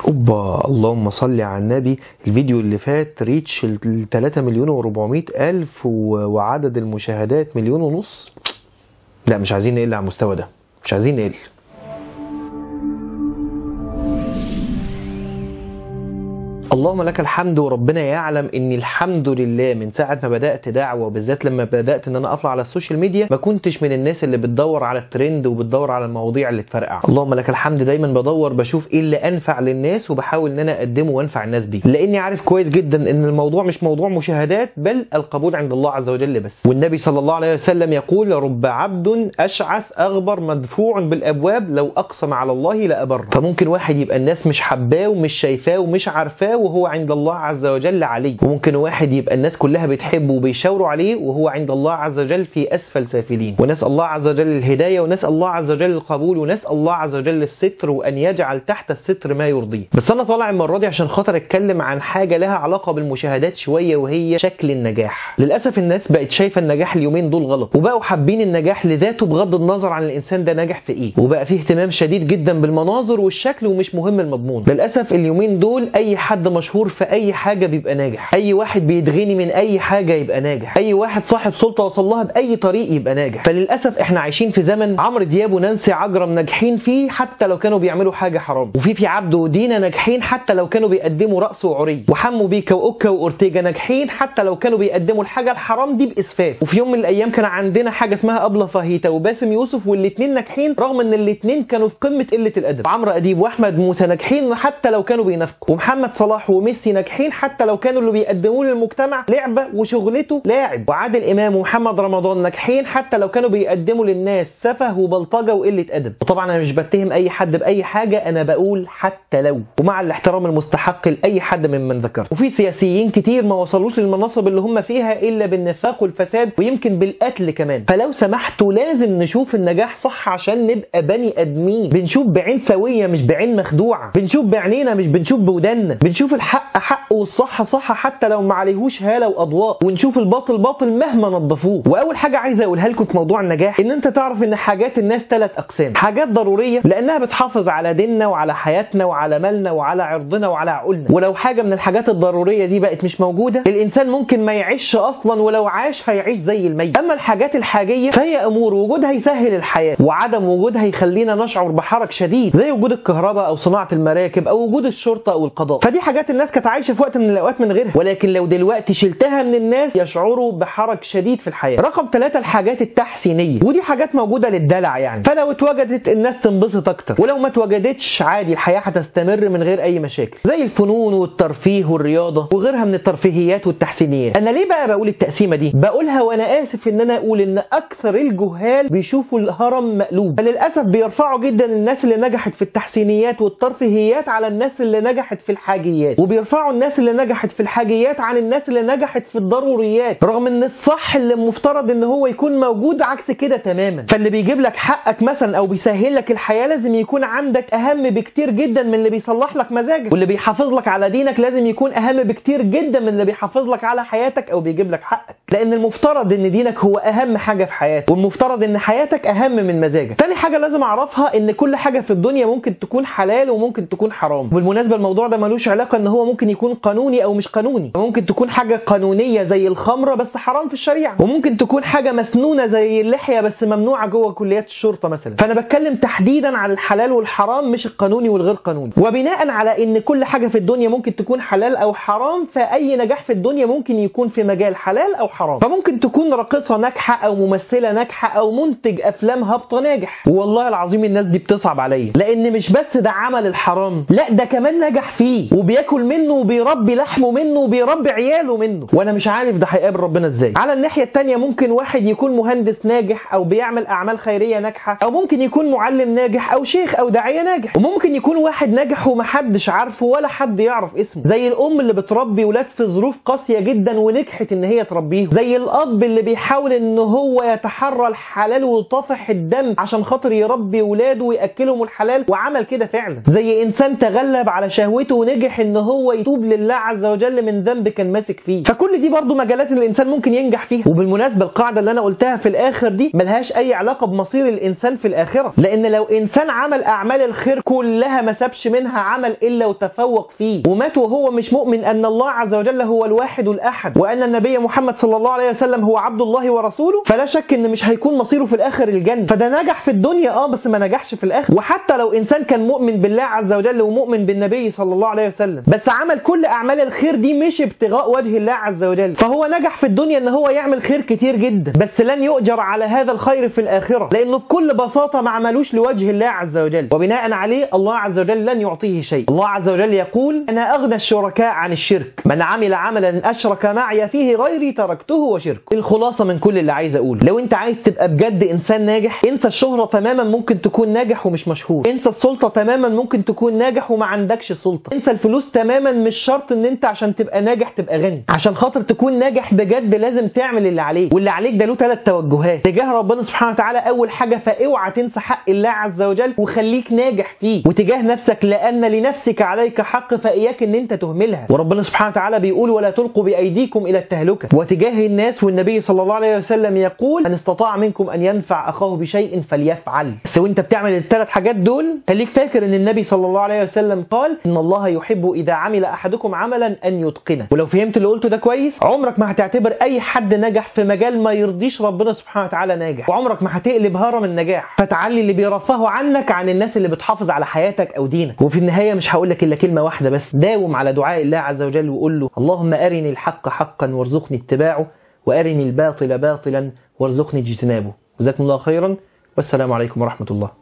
اوبا اللهم صل على النبي الفيديو اللي فات ريتش ال 3 مليون و400 الف و- وعدد المشاهدات مليون ونص لا مش عايزين نقل على المستوى ده مش عايزين نقل اللهم لك الحمد وربنا يعلم ان الحمد لله من ساعه ما بدات دعوه وبالذات لما بدات ان انا اطلع على السوشيال ميديا ما كنتش من الناس اللي بتدور على الترند وبتدور على المواضيع اللي تفرقع اللهم لك الحمد دايما بدور بشوف ايه اللي انفع للناس وبحاول ان انا اقدمه وانفع الناس بيه لاني عارف كويس جدا ان الموضوع مش موضوع مشاهدات بل القبول عند الله عز وجل بس والنبي صلى الله عليه وسلم يقول رب عبد اشعث اغبر مدفوع بالابواب لو اقسم على الله لابر فممكن واحد يبقى الناس مش حباه ومش شايفاه ومش عارفاه وهو عند الله عز وجل عليه وممكن واحد يبقى الناس كلها بتحبه وبيشاوروا عليه وهو عند الله عز وجل في اسفل سافلين ونسال الله عز وجل الهدايه ونسال الله عز وجل القبول ونسال الله عز وجل الستر وان يجعل تحت الستر ما يرضيه بس انا طالع المره دي عشان خاطر اتكلم عن حاجه لها علاقه بالمشاهدات شويه وهي شكل النجاح للاسف الناس بقت شايفه النجاح اليومين دول غلط وبقوا حابين النجاح لذاته بغض النظر عن الانسان ده ناجح في ايه وبقى فيه اهتمام شديد جدا بالمناظر والشكل ومش مهم المضمون للاسف اليومين دول اي حد مشهور في اي حاجه بيبقى ناجح اي واحد بيتغني من اي حاجه يبقى ناجح اي واحد صاحب سلطه وصل لها باي طريق يبقى ناجح فللاسف احنا عايشين في زمن عمرو دياب ونانسي عجرم ناجحين فيه حتى لو كانوا بيعملوا حاجه حرام وفي في عبده ودينا ناجحين حتى لو كانوا بيقدموا رقص وعري وحمو بيكا واوكا واورتيجا ناجحين حتى لو كانوا بيقدموا الحاجه الحرام دي باسفاف وفي يوم من الايام كان عندنا حاجه اسمها ابله فاهيتا وباسم يوسف والاثنين ناجحين رغم ان الاثنين كانوا في قمه قله الادب عمرو اديب واحمد موسى ناجحين حتى لو كانوا بينافقوا ومحمد صلاح وميسي ناجحين حتى لو كانوا اللي بيقدموه للمجتمع لعبه وشغلته لاعب وعادل امام ومحمد رمضان ناجحين حتى لو كانوا بيقدموا للناس سفه وبلطجه وقله ادب وطبعا انا مش بتهم اي حد باي حاجه انا بقول حتى لو ومع الاحترام المستحق لاي حد ممن ذكرت وفي سياسيين كتير ما وصلوش للمناصب اللي هم فيها الا بالنفاق والفساد ويمكن بالقتل كمان فلو سمحتوا لازم نشوف النجاح صح عشان نبقى بني ادمين بنشوف بعين سويه مش بعين مخدوعه بنشوف بعينينا مش بنشوف بودنا بنشوف الحق حق والصح صح حتى لو ما عليهوش هاله واضواء ونشوف الباطل باطل مهما نظفوه واول حاجه عايز اقولها لكم في موضوع النجاح ان انت تعرف ان حاجات الناس ثلاث اقسام حاجات ضروريه لانها بتحافظ على ديننا وعلى حياتنا وعلى مالنا وعلى عرضنا وعلى عقولنا ولو حاجه من الحاجات الضروريه دي بقت مش موجوده الانسان ممكن ما يعيش اصلا ولو عاش هيعيش زي الميت اما الحاجات الحاجيه فهي امور وجودها يسهل الحياه وعدم وجودها يخلينا نشعر بحرج شديد زي وجود الكهرباء او صناعه المراكب او وجود الشرطه او القضاء فدي حاجات الناس كانت عايشه في وقت من الاوقات من غيرها ولكن لو دلوقتي شلتها من الناس يشعروا بحرج شديد في الحياه رقم ثلاثة الحاجات التحسينيه ودي حاجات موجوده للدلع يعني فلو اتوجدت الناس تنبسط اكتر ولو ما اتوجدتش عادي الحياه هتستمر من غير اي مشاكل زي الفنون والترفيه والرياضه وغيرها من الترفيهيات والتحسينيات انا ليه بقى بقول التقسيمه دي بقولها وانا اسف ان انا اقول ان اكثر الجهال بيشوفوا الهرم مقلوب فللاسف بيرفعوا جدا الناس اللي نجحت في التحسينيات والترفيهيات على الناس اللي نجحت في الحاجيات وبيرفعوا الناس اللي نجحت في الحاجيات عن الناس اللي نجحت في الضروريات رغم ان الصح اللي المفترض ان هو يكون موجود عكس كده تماما فاللي بيجيب لك حقك مثلا او بيسهل لك الحياه لازم يكون عندك اهم بكتير جدا من اللي بيصلح لك مزاجك واللي بيحافظ لك على دينك لازم يكون اهم بكتير جدا من اللي بيحافظ لك على حياتك او بيجيب لك حقك لان المفترض ان دينك هو اهم حاجه في حياتك والمفترض ان حياتك اهم من مزاجك تاني حاجه لازم اعرفها ان كل حاجه في الدنيا ممكن تكون حلال وممكن تكون حرام بالمناسبه الموضوع ده ملوش علاقه ان هو ممكن يكون قانوني او مش قانوني ممكن تكون حاجه قانونيه زي الخمره بس حرام في الشريعه وممكن تكون حاجه مسنونه زي اللحيه بس ممنوعه جوه كليات الشرطه مثلا فانا بتكلم تحديدا عن الحلال والحرام مش القانوني والغير قانوني وبناء على ان كل حاجه في الدنيا ممكن تكون حلال او حرام فاي نجاح في الدنيا ممكن يكون في مجال حلال او حرام فممكن تكون راقصه ناجحه او ممثله ناجحه او منتج افلام هابطه ناجح والله العظيم الناس دي بتصعب عليا لان مش بس ده عمل الحرام لا ده كمان نجح فيه وبياكل منه وبيربي لحمه منه وبيربي عياله منه وانا مش عارف ده هيقابل ربنا ازاي على الناحيه الثانيه ممكن واحد يكون مهندس ناجح او بيعمل اعمال خيريه ناجحه او ممكن يكون معلم ناجح او شيخ او داعيه ناجح وممكن يكون واحد ناجح ومحدش عارفه ولا حد يعرف اسمه زي الام اللي بتربي ولاد في ظروف قاسيه جدا ونجحت ان هي تربيهم زي الاب اللي بيحاول ان هو يتحرى الحلال وطافح الدم عشان خاطر يربي ولاده وياكلهم الحلال وعمل كده فعلا زي انسان تغلب على شهوته ونجح ان هو يتوب لله عز وجل من ذنب كان ماسك فيه فكل دي برضو مجالات الانسان ممكن ينجح فيها وبالمناسبه القاعده اللي انا قلتها في الاخر دي ملهاش اي علاقه بمصير الانسان في الاخره لان لو انسان عمل اعمال الخير كلها ما سابش منها عمل الا وتفوق فيه ومات وهو مش مؤمن ان الله عز وجل هو الواحد الاحد وان النبي محمد صلى الله عليه وسلم هو عبد الله ورسوله فلا شك ان مش هيكون مصيره في الاخر الجنه فده نجح في الدنيا اه بس ما نجحش في الاخر وحتى لو انسان كان مؤمن بالله عز وجل ومؤمن بالنبي صلى الله عليه وسلم بس عمل كل اعمال الخير دي مش ابتغاء وجه الله عز وجل فهو نجح في الدنيا ان هو يعمل خير كتير جدا بس لن يؤجر على هذا الخير في الاخره لانه بكل بساطه ما عملوش لوجه الله عز وجل وبناء عليه الله عز وجل لن يعطيه شيء الله عز وجل يقول انا اغنى الشركاء عن الشرك من عمل عملا اشرك معي فيه غيري تركته وشركه الخلاصه من كل اللي عايز اقوله لو انت عايز تبقى بجد انسان ناجح انسى الشهره تماما ممكن تكون ناجح ومش مشهور انسى السلطه تماما ممكن تكون ناجح وما عندكش سلطه انسى الفلوس تماما مش شرط ان انت عشان تبقى ناجح تبقى غني عشان خاطر تكون ناجح بجد لازم تعمل اللي عليك واللي عليك ده له ثلاث توجهات تجاه ربنا سبحانه وتعالى اول حاجه فاوعى تنسى حق الله عز وجل وخليك ناجح فيه وتجاه نفسك لان لنفسك عليك حق فاياك ان انت تهملها وربنا سبحانه وتعالى بيقول ولا تلقوا بايديكم الى التهلكه وتجاه الناس والنبي صلى الله عليه وسلم يقول من استطاع منكم ان ينفع اخاه بشيء فليفعل بس وانت بتعمل الثلاث حاجات دول خليك فاكر ان النبي صلى الله عليه وسلم قال ان الله يحب اذا عمل احدكم عملا ان يتقنه ولو فهمت اللي قلته ده كويس عمرك ما هتعتبر اي حد نجح في مجال ما يرضيش ربنا سبحانه وتعالى ناجح وعمرك ما هتقلب هرم النجاح فتعلي اللي بيرفهوا عنك عن الناس اللي بتحافظ على حياتك او دينك وفي النهايه مش هقول لك الا كلمه واحده بس داوم على دعاء الله عز وجل وقول له اللهم ارني الحق حقا وارزقني اتباعه وارني الباطل باطلا وارزقني اجتنابه جزاكم الله خيرا والسلام عليكم ورحمه الله